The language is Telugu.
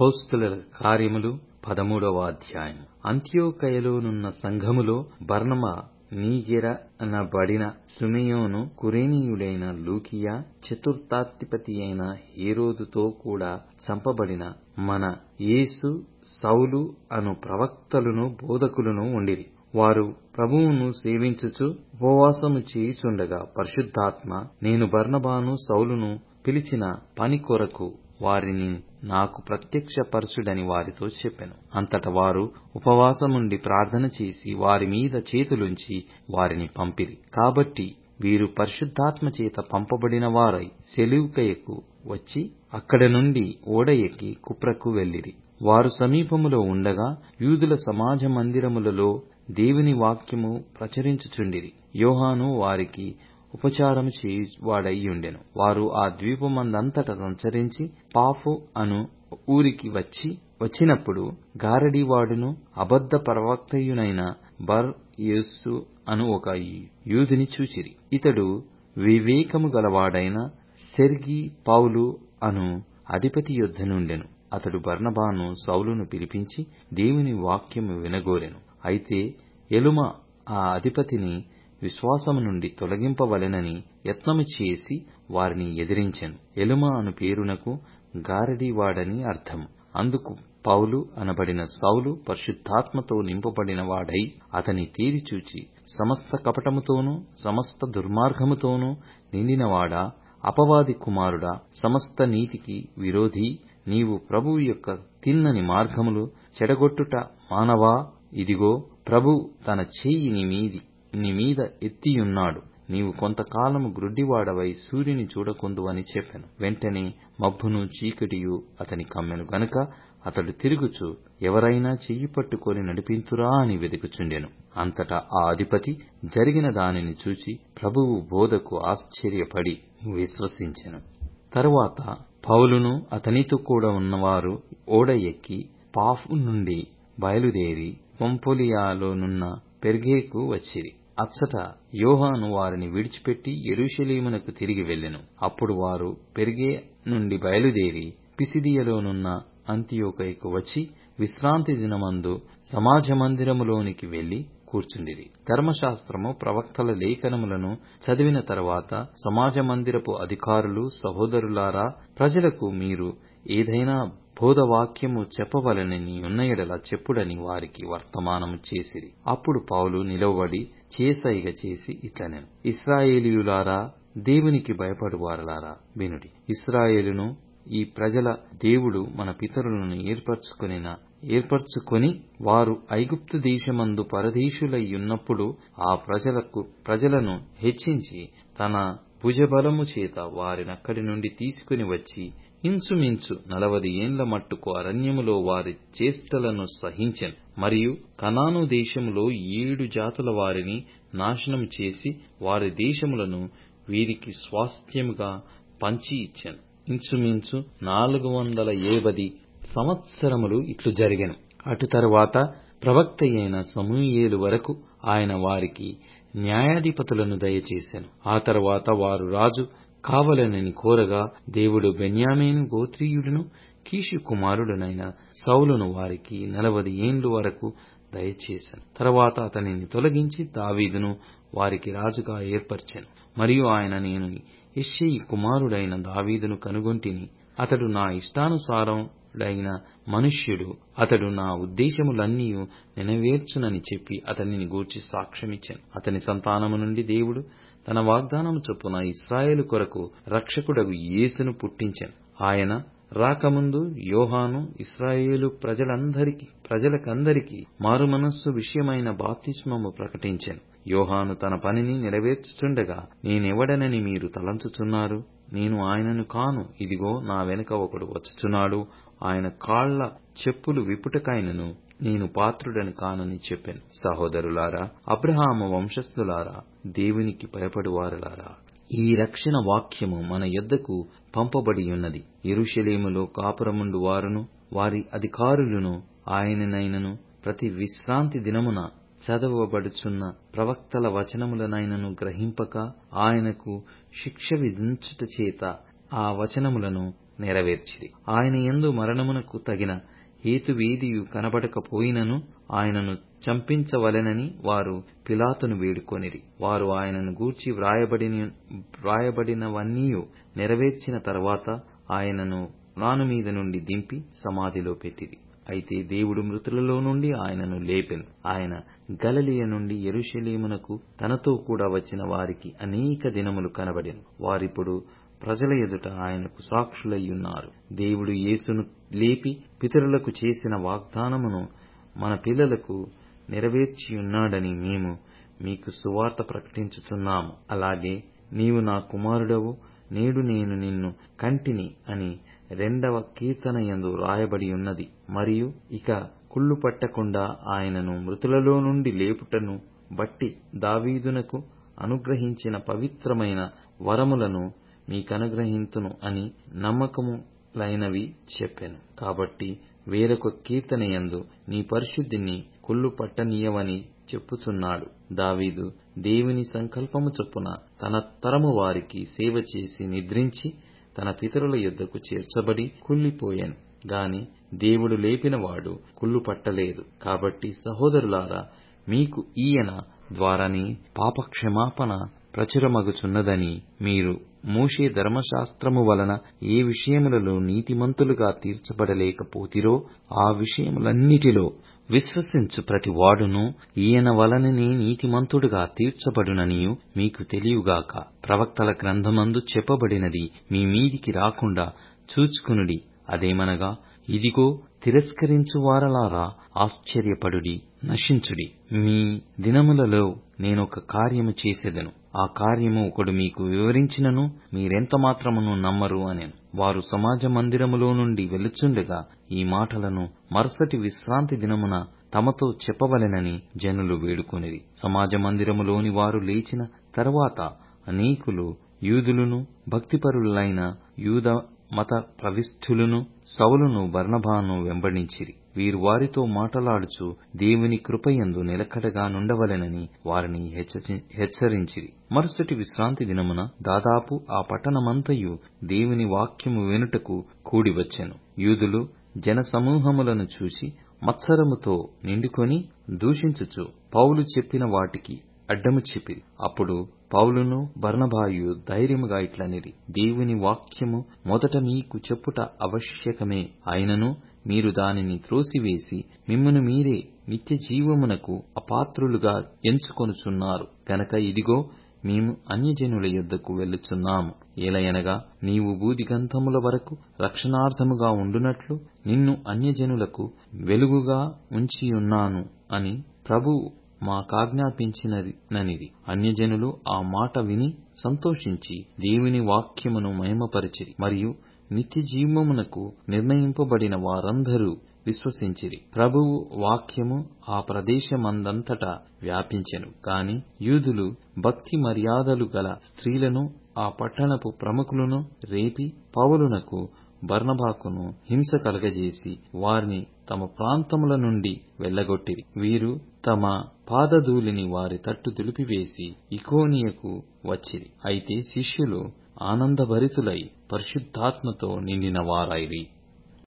అపోస్తలుల కార్యములు పదమూడవ అధ్యాయం అంత్యోకయలోనున్న సంఘములో బర్నబా నీగెర అనబడిన సిమెయోను కురేనీయుడైన లూకియ చతుర్థాధిపతియైన హేరోదుతో కూడా చంపబడిన మన యేసు సౌలు అను ప్రవక్తలును బోధకులును ఉండిరి వారు ప్రభువును సేవించుచు ఉపవాసము చేయుచుండగా పరిశుద్ధాత్మ నేను బర్నబాను సౌలును పిలిచిన పని కొరకు వారిని నాకు ప్రత్యక్షపరచుడని వారితో చెప్పెను అంతట వారు ఉపవాసముండి ప్రార్థన చేసి వారి మీద చేతులుంచి వారిని పంపిరి కాబట్టి వీరు పరిశుద్ధాత్మ చేత పంపబడిన వారై సెలూకయకు వచ్చి అక్కడ నుండి ఓడ ఎక్కి కుప్రకు వెళ్ళిరి వారు సమీపములో ఉండగా యూదుల సమాజ మందిరములలో దేవుని వాక్యము ప్రచురించుచుండిరి యోహాను వారికి ఉపచారము చేయువాడైయుండెను వారు ఆ ద్వీపమందంతట సంచరించి పాఫు అను ఊరికి వచ్చి వచ్చినప్పుడు గారడీవాడును అబద్ధ ప్రవక్తయునైన బర్ యేసు అను ఒక యూదుని చూచిరి ఇతడు వివేకము గలవాడైన సెర్గి పౌలు అను అధిపతి యొద్ద నుండెను అతడు బర్నబాను సౌలును పిలిపించి దేవుని వాక్యము వినగోరెను అయితే ఎలుమ ఆ అధిపతిని విశ్వాసము నుండి తొలగింపవలెనని యత్నము చేసి వారిని ఎదిరించెను ఎలుమ అను పేరునకు గారడీవాడని అర్థము అందుకు పౌలు అనబడిన సౌలు పరిశుద్ధాత్మతో నింపబడిన వాడై అతని తేరి చూచి సమస్త కపటముతోనూ సమస్త దుర్మార్గముతోనూ నిండినవాడా అపవాది కుమారుడా సమస్త నీతికి విరోధీ నీవు ప్రభువు యొక్క తిన్నని మార్గములు చెడగొట్టుట మానవా ఇదిగో ప్రభు తన చేయి నీ మీద ఎత్తియున్నాడు నీవు కొంతకాలము గ్రుడ్డివాడవై సూర్యుని చూడకుందు అని చెప్పెను వెంటనే మబ్బును చీకటియు అతని కమ్మెను గనుక అతడు తిరుగుచు ఎవరైనా చెయ్యి పట్టుకొని నడిపింతురా అని వెదుకుచుండెను అంతటా ఆ అధిపతి జరిగిన దానిని చూచి ప్రభువు బోధకు ఆశ్చర్యపడి విశ్వసించెను తరువాత పౌలును అతనితో కూడా ఉన్నవారు ఓడ ఎక్కి పాఫు నుండి బయలుదేరి పంఫొలియాలోనున్న పెర్గేకు వచ్చిరి అచ్చట యోహాను వారిని విడిచిపెట్టి యెరూషలేమునకు తిరిగి వెళ్ళెను అప్పుడు వారు పెర్గే నుండి బయలుదేరి పిసిదియలోనున్న అంతియోకయకు వచ్చి విశ్రాంతి దినమందు సమాజ మందిరములోనికి వెళ్లి కూర్చుండిరి ధర్మశాస్త్రము ప్రవక్తల లేఖనములను చదివిన తరువాత సమాజ మందిరపు అధికారులు సహోదరులారా ప్రజలకు మీరు ఏదైనా బోధవాక్యము చెప్పవలనని ఉన్న ఎడల చెప్పుడని వారికి వర్తమానము చేసిరి అప్పుడు పౌలు నిలవబడి చేసైగ చేసి ఇట్లనెను ఇస్రాయేలీయులారా దేవునికి భయపడువారలారా వినుడి ఇస్రాయేలును ఈ ప్రజల దేవుడు మన పితరులను ఏర్పరచుకొనిన ఏర్పరచుకొని వారు ఐగుప్తు దేశమందు పరదేశులయ్యున్నప్పుడు ఆ ప్రజలకు ప్రజలను హెచ్చించి తన భుజబలము చేత వారినక్కడి నుండి తీసుకుని వచ్చి ఇంచుమించు నలవది ఏండ్ల మట్టుకు అరణ్యములో వారి చేష్టలను సహించెను మరియు కనాను దేశములో ఏడు జాతుల వారిని నాశనము చేసి వారి దేశములను వీరికి స్వాస్థ్యముగా పంచి ఇచ్చెను ఇంచుమించు నాలుగు వందల ఏబది సంవత్సరములు ఇట్లు జరిగెను అటు తరువాత ప్రవక్తయైన సమూయేలు వరకు ఆయన వారికి న్యాయాధిపతులను దయచేసెను ఆ తరువాత వారు రాజు కావలనని కోరగా దేవుడు బెన్యామీను గోత్రీయుడును కీషు కుమారుడునైన సౌలును వారికి నలవది ఏండ్లు వరకు దయచేసెను తరువాత అతనిని తొలగించి దావీదును వారికి రాజుగా ఏర్పరచెను మరియు ఆయన నేను యెష్షయి కుమారుడైన దావీదును కనుగొంటిని అతడు నా ఇష్టానుసారుడైన మనుష్యుడు అతడు నా ఉద్దేశములన్నీయు నెరవేర్చునని చెప్పి అతనిని గూర్చి సాక్ష్యమిచ్చెను అతని సంతానము నుండి దేవుడు తన వాగ్దానము చొప్పున ఇస్రాయేలు కొరకు రక్షకుడగు యేసును పుట్టించెను ఆయన రాకముందు యోహాను ఇస్రాయేలు ప్రజలందరికి ప్రజలకందరికి మారుమనస్సు విషయమైన బాప్తిస్మము ప్రకటించెను యోహాను తన పనిని నెరవేర్చుచుండగా నేనెవడనని మీరు తలంచుచున్నారు నేను ఆయనను కాను ఇదిగో నా వెనుక ఒకడు వచ్చుచున్నాడు ఆయన కాళ్ల చెప్పులు విప్పుటకైనను నేను పాత్రుడని కానని చెప్పాను సహోదరులారా అబ్రహాము వంశస్థులారా దేవునికి భయపడువారులారా ఈ రక్షణ వాక్యము మన యొద్దకు పంపబడి ఉన్నది యెరూషలేములో కాపురముండు వారును వారి అధికారులను ఆయననైనను ప్రతి విశ్రాంతి దినమున చదవబడుచున్న ప్రవక్తల వచనములనైనను గ్రహింపక ఆయనకు శిక్ష విధించుట చేత ఆ వచనములను నెరవేర్చిరి ఆయన యందు మరణమునకు తగిన హేతువేదియు కనబడకపోయినను ఆయనను చంపించవలెనని వారు పిలాతును వేడుకొనిరి వారు ఆయనను గూర్చి వ్రాయబడినవన్నీయు నెరవేర్చిన తరువాత ఆయనను మ్రానుమీద నుండి దింపి సమాధిలో పెట్టిరి అయితే దేవుడు మృతులలో నుండి ఆయనను లేపెను ఆయన గలిలయ నుండి యెరూషలేమునకు తనతో కూడా వచ్చిన వారికి అనేక దినములు కనబడెను వారిప్పుడు ప్రజల ఎదుట ఆయనకు సాక్షులయ్యున్నారు దేవుడు యేసును లేపి పితరులకు చేసిన వాగ్దానమును మన పిల్లలకు నెరవేర్చియున్నాడని మేము మీకు సువార్త ప్రకటించుచున్నాము అలాగే నీవు నా కుమారుడవు నేడు నేను నిన్ను కంటిని అని రెండవ కీర్తనయందు రాయబడి ఉన్నది మరియు ఇక కుళ్ళు పట్టకుండా ఆయనను మృతులలో నుండి లేపుటను బట్టి దావీదునకు అనుగ్రహించిన పవిత్రమైన వరములను మీకనుగ్రహింతును అని నమ్మకములైనవి చెప్పెను కాబట్టి వేరొక కీర్తనయందు నీ పరిశుద్ధిని కుళ్ళు పట్టనీయవని చెప్పుచున్నాడు దావీదు దేవుని సంకల్పము చొప్పున తన తరము వారికి సేవ చేసి నిద్రించి తన పితరుల యొద్దకు చేర్చబడి కుళ్ళిపోయాను గాని దేవుడు లేపినవాడు కుళ్ళు పట్టలేదు కాబట్టి సహోదరులారా మీకు ఈయన ద్వారానే పాపక్షమాపణ ప్రచురమగుచున్నదని మీరు మోషే ధర్మశాస్త్రము వలన ఏ విషయములలో నీతిమంతులుగా తీర్చబడలేకపోతిరో ఆ విషయములన్నిటిలో విశ్వసించు ప్రతి వాడును ఈయన వలననే నీతిమంతుడుగా తీర్చబడుననియు మీకు తెలియుగాక ప్రవక్తల గ్రంథమందు చెప్పబడినది మీ మీదికి రాకుండా చూచుకునుడి అదేమనగా ఇదిగో తిరస్కరించు వారలారా ఆశ్చర్యపడుడి నశించుడి మీ దినములలో నేనొక కార్యము చేసెదను ఆ కార్యము ఒకడు మీకు వివరించినను మీరెంత మాత్రమును నమ్మరు అనెను వారు సమాజ మందిరములో నుండి వెలుచుండగా ఈ మాటలను మరుసటి విశ్రాంతి దినమున తమతో చెప్పవలెనని జనులు వేడుకొనిరి సమాజ మందిరములోని వారు లేచిన తరువాత అనేకులు యూదులును భక్తిపరులైన యూద మత ప్రవిష్ఠులును సౌలును బర్నబాను వెంబడించిరి వీరు వారితో మాటలాడుచు దేవుని కృపయందు నిలకడగా నుండవలెనని వారిని హెచ్చరించిరి మరుసటి విశ్రాంతి దినమున దాదాపు ఆ పట్టణమంతయు దేవుని వాక్యము వినుటకు కూడివచ్చెను యూదులు జనసమూహములను చూసి మత్సరముతో నిండుకొని దూషించుచు పౌలు చెప్పిన వాటికి అడ్డము చెప్పిరి అప్పుడు పౌలును బర్నబాయు ధైర్యముగా ఇట్లనిరి దేవుని వాక్యము మొదట మీకు చెప్పుట ఆవశ్యకమే అయినను మీరు దానిని త్రోసివేసి మిమ్మును మీరే నిత్య జీవమునకు అపాత్రులుగా ఎంచుకొనుచున్నారు గనక ఇదిగో మేము అన్యజనుల యొద్దకు వెళ్ళుచున్నాము ఏలయనగా నీవు బూదిగంతముల వరకు రక్షణార్థముగా ఉండునట్లు నిన్ను అన్యజనులకు వెలుగుగా ఉంచియున్నాను అని ప్రభువు మాకాజ్ఞాపించిననిది అన్యజనులు ఆ మాట విని సంతోషించి దేవుని వాక్యమును మహిమపరచిరి మరియు నిత్య జీవమునకు నిర్ణయింపబడిన వారందరూ విశ్వసించిరి ప్రభువు వాక్యము ఆ ప్రదేశమందంతటా వ్యాపించెను కాని యూదులు భక్తి మర్యాదలు గల స్త్రీలను ఆ పట్టణపు ప్రముఖులను రేపి పౌలునకు బర్నబాకును హింస కలగజేసి వారిని తమ ప్రాంతముల నుండి వెళ్ళగొట్టిరి వీరు తమ పాదధూళిని వారి తట్టు దులిపివేసి ఇకోనియకు వచ్చిరి అయితే శిష్యులు ఆనందభరితులై పరిశుద్ధాత్మతో నిండిన వారైరి